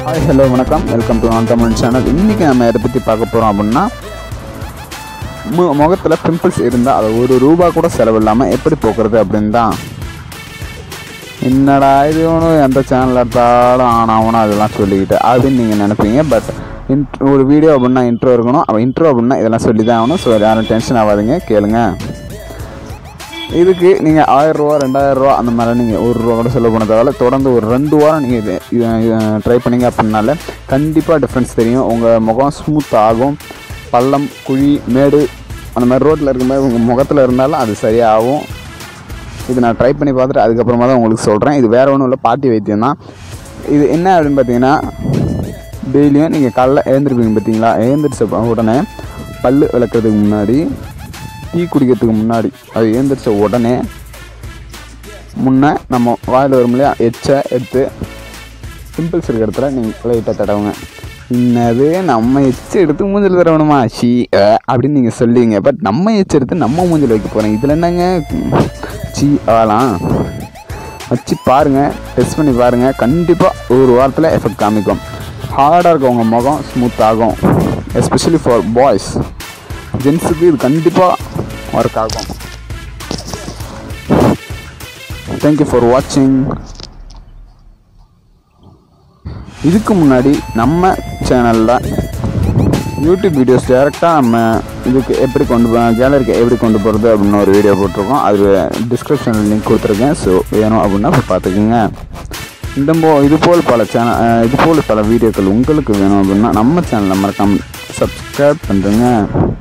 hi hello வணக்கம் welcome to நான் Tamil channel இன்றைக்கி நம்ம எதை பற்றி பார்க்க போகிறோம் அப்படின்னா மு முகத்தில் பிம்பிள்ஸ் இருந்தால் அதை ஒரு ரூபா கூட செலவில்லாமல் எப்படி போக்குறது அப்படின்னு தான் என்னடா இது ஒன்றும் எந்த சேனல் எடுத்தாலும் ஆனாவணும் அதெல்லாம் சொல்லிக்கிட்டு அப்படின்னு நீங்கள் நினைப்பீங்க பட் இன்ட் ஒரு வீடியோ அப்படின்னா இன்ட்ரோ இருக்கணும் அவன் இன்ட்ரோ அப்படின்னா இதெல்லாம் சொல்லி தான் ஆகணும் ஸோ யாரும் டென்ஷன் ஆகாதீங்க கேளுங்க இதுக்கு நீங்கள் ஆயிரரூவா ரெண்டாயிரரூவா அந்த மாதிரி நீங்கள் ஒரு ரூபா கூட செலவு பண்ண தேவையில்ல தொடர்ந்து ஒரு ரெண்டு வாரம் நீங்கள் இது ட்ரை பண்ணீங்க அப்படின்னால கண்டிப்பாக டிஃப்ரென்ஸ் தெரியும் உங்கள் முகம் ஸ்மூத் ஆகும் பள்ளம் குழி மேடு அந்த மாதிரி ரோட்டில் இருக்க மாதிரி உங்கள் முகத்தில் இருந்தாலும் அது சரியாகும் இது நான் ட்ரை பண்ணி பார்த்துட்டு அதுக்கப்புறமா தான் உங்களுக்கு சொல்கிறேன் இது வேறு ஒன்றும் இல்லை பாட்டி வைத்தியம் தான் இது என்ன அப்படின்னு பார்த்தீங்கன்னா டெய்லியும் நீங்கள் காலைல எழுந்திருப்பீங்க பார்த்தீங்களா எழுந்திரிச்ச உடனே பல் விளக்குறதுக்கு முன்னாடி டீ குடிக்கிறதுக்கு முன்னாடி அது எழுந்திரிச்ச உடனே முன்னே நம்ம வாயில் வரும் இல்லையா எச்சை எடுத்து பிம்பிள்ஸ் இருக்கிற இடத்துல நீங்கள் லைட்டாக தடவுங்க என்னது நம்ம எச்சு எடுத்து மூஞ்சில் தடவணுமா ஷீ அஹ், அப்படின்னு நீங்கள் சொல்லுவீங்க பட் நம்ம எச்சு எடுத்து நம்ம மூஞ்சில் வைக்க போகிறோம் இதில் என்னங்க சீ ஆலாம் வச்சு பாருங்கள் டெஸ்ட் பண்ணி பாருங்கள் கண்டிப்பாக ஒரு வாரத்தில் எஃபெக்ட் காமிக்கும் ஹார்டாக இருக்கும் உங்கள் முகம் ஸ்மூத் ஆகும் எஸ்பெஷலி ஃபார் பாய்ஸ் ஜென்ஸுக்கு இது கண்டிப்பாக ஒர்க் ஆகும் தேங்க்யூ ஃபார் வாட்சிங் இதுக்கு முன்னாடி நம்ம சேனலில் யூடியூப் வீடியோஸ் டேரெக்டாக நம்ம இதுக்கு எப்படி கொண்டு போ கேலரிக்கு எப்படி கொண்டு போகிறது அப்படின்னு ஒரு வீடியோ போட்டிருக்கோம் அது டிஸ்கிரிப்ஷனில் லிங்க் கொடுத்துருக்கேன் ஸோ வேணும் அப்படின்னா போய் பார்த்துக்குங்க இந்த போ இது போல் பல சேனல் இது போல் பல வீடியோக்கள் உங்களுக்கு வேணும் அப்படின்னா நம்ம சேனலை மறக்காம சப்ஸ்கிரைப் பண்ணுறேங்க